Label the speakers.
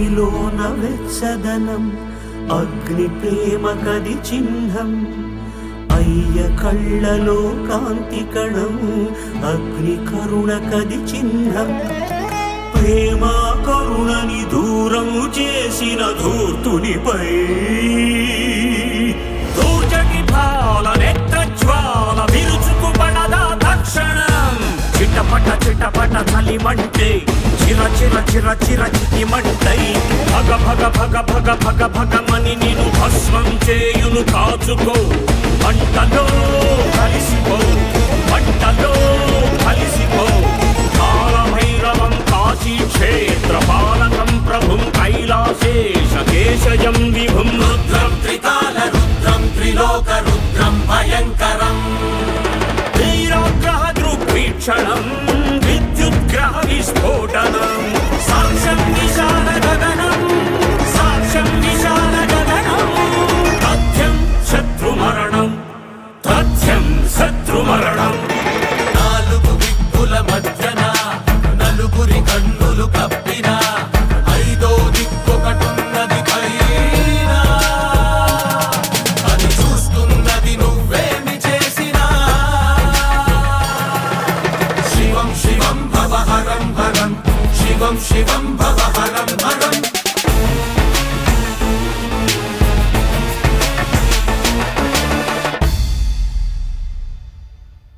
Speaker 1: అగ్నిలోన వెచ్చదనం అగ్ని ప్రేమ కది చిహ్నం అయ్య కళ్ళలో కాంతి కణం అగ్ని కరుణ కది చిహ్నం ప్రేమ కరుణని దూరం చేసిన ధూర్తునిపై దూచటి భాల నేత్రజ్వాల విరుచుకుపడదా తక్షణం చిటపట చిటపట చలిమంటే చిర చిర చిర చిర చిటిమంటై భగ భగ భగ భగ భగ భగమని నిన్ను భస్మం చేయును కాచుకో మంటలో కలిసిపో మంటలో కలిసిపో కాలభైరవం కాశీ క్షేత్ర పాలకం ప్రభుం కైలాసేశ కేశయం విభుం
Speaker 2: రుద్రం త్రికాల రుద్రం త్రిలోక రుద్రం భయంకరం
Speaker 1: వీరాగ్రహ దృగ్వీక్షణం విద్యుద్గ్రహ విస్ఫోటనం సాక్ష్యం విశాల గగనం సాక్ష్యం విశాల గగనం తథ్యం శత్రుమరణం తథ్యం శత్రుమరణం
Speaker 2: నాలుగు దిక్కుల మధ్యన నలుగురి కన్నులు కప్పిన ఐదో దిక్కొకటున్నది పైన అది చూస్తున్నది నువ్వేమి చేసినా శివం శివం భవ హరం హరం శివం శివం భవ హరం హరం